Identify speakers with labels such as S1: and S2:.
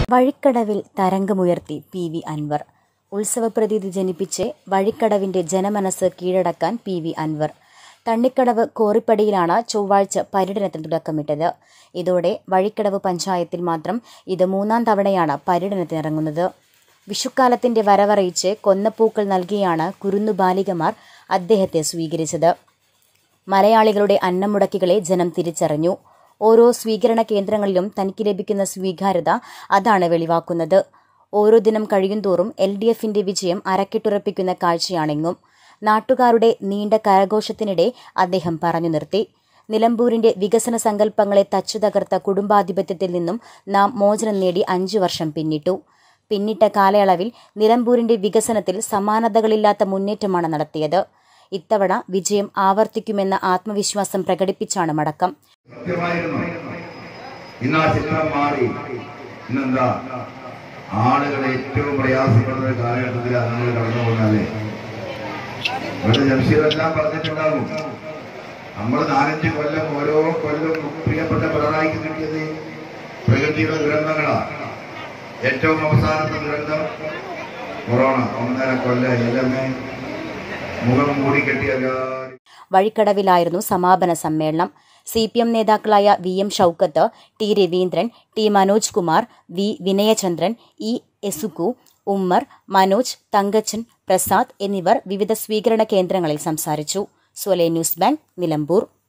S1: വഴിക്കടവിൽ തരംഗമുയർത്തി P V Anwar ഉത്സവപ്രതീതി ജനിപ്പിച്ച് വഴിക്കടവിന്റെ ജനമനസ് കീഴടക്കാൻ പി വി അൻവർ തണ്ണിക്കടവ് കോറിപ്പടിയിലാണ് ചൊവ്വാഴ്ച പര്യടനത്തിന് തുടക്കമിട്ടത് ഇതോടെ വഴിക്കടവ് പഞ്ചായത്തിൽ മാത്രം ഇത് മൂന്നാം തവണയാണ് പര്യടനത്തിനിറങ്ങുന്നത് വിഷുക്കാലത്തിന്റെ വരവറിയിച്ച് കൊന്നപ്പൂക്കൾ നൽകിയാണ് കുരുന്നു ബാലികമാർ അദ്ദേഹത്തെ സ്വീകരിച്ചത് മലയാളികളുടെ അന്നമുടക്കികളെ ജനം തിരിച്ചറിഞ്ഞു ഓരോ സ്വീകരണ കേന്ദ്രങ്ങളിലും തനിക്ക് ലഭിക്കുന്ന സ്വീകാര്യത അതാണ് വെളിവാക്കുന്നത് ഓരോ ദിനം കഴിയുന്തോറും എൽ ഡി എഫിന്റെ വിജയം അരക്കിട്ടുറപ്പിക്കുന്ന കാഴ്ചയാണെങ്ങും നാട്ടുകാരുടെ നീണ്ട കരഘോഷത്തിനിടെ അദ്ദേഹം പറഞ്ഞു നിർത്തി നിലമ്പൂരിന്റെ വികസന സങ്കല്പങ്ങളെ തച്ചു തകർത്ത കുടുംബാധിപത്യത്തിൽ നിന്നും നാം മോചനം നേടി അഞ്ചു വർഷം പിന്നിട്ടു പിന്നിട്ട കാലയളവിൽ നിലമ്പൂരിന്റെ വികസനത്തിൽ സമാനതകളില്ലാത്ത മുന്നേറ്റമാണ് നടത്തിയത് ഇത്തവണ വിജയം ആവർത്തിക്കുമെന്ന ആത്മവിശ്വാസം പ്രകടിപ്പിച്ചാണ് മടക്കം
S2: സത്യമായിരുന്നു ഇന്ന് ആ ചിത്രം മാറി ഇന്നെന്താ ആളുകൾ ഏറ്റവും പ്രയാസപ്പെടുന്ന ഒരു കാലഘട്ടത്തിലാണ് നമ്മൾ കടന്നു പോകുന്നല്ലേ ഇവിടെ ജംഷീറെല്ലാം പറഞ്ഞിട്ടുണ്ടാകും നമ്മൾ നാലഞ്ച് കൊല്ലം ഓരോ കൊല്ലം പ്രിയപ്പെട്ട പിണറായിക്ക് കിട്ടിയത് പ്രകൃതിയുടെ ദുരന്തങ്ങളാണ് ഏറ്റവും അവസാനത്തെ ദുരന്തം കൊറോണ ഒന്നര കൊല്ലം ഇല്ലമേ മുഖം മൂടിക്കെട്ടിയ എല്ലാവരും
S1: വഴിക്കടവിലായിരുന്നു സമാപന സമ്മേളനം സി പി എം നേതാക്കളായ V M Shoukath T Raveendran T Manoj Kumar V Vinayachandran E എസുക്കു ഉമ്മർ മനോജ് തങ്കച്ചൻ പ്രസാദ് എന്നിവർ വിവിധ സ്വീകരണ കേന്ദ്രങ്ങളിൽ സംസാരിച്ചു സ്വലേ ന്യൂസ് ബാങ്ക് നിലമ്പൂർ